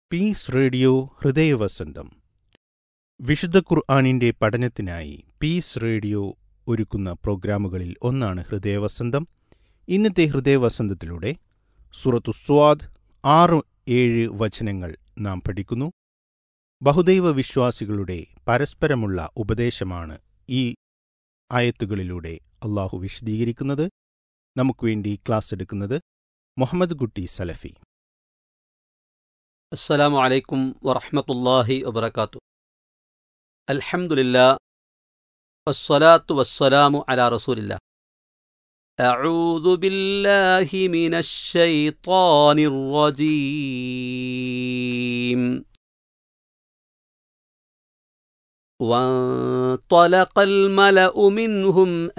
piece radio ഹൃദയവസന്തം വിശുദ്ധ ഖുർആാനിന്റെ പഠനത്തിനായി പീസ് റേഡിയോ ഒരുക്കുന്ന പ്രോഗ്രാമുകളിൽ ഒന്നാണ് ഹൃദയവസന്തം ഇന്നത്തെ ഹൃദയവസന്തത്തിലൂടെ സുറത്തു സ്വാദ് ആറ് ഏഴ് വചനങ്ങൾ നാം പഠിക്കുന്നു ബഹുദൈവ വിശ്വാസികളുടെ പരസ്പരമുള്ള ഉപദേശമാണ് ഈ ആയത്തുകളിലൂടെ അള്ളാഹു വിശദീകരിക്കുന്നത് നമുക്ക് വേണ്ടി ക്ലാസ് എടുക്കുന്നത് മുഹമ്മദ് കുട്ടി സലഫി السلام عليكم ورحمة الله وبركاته الحمد لله والصلاة والسلام على رسول الله أعوذ بالله من الشيطان الرجيم وانطلق الملأ منهم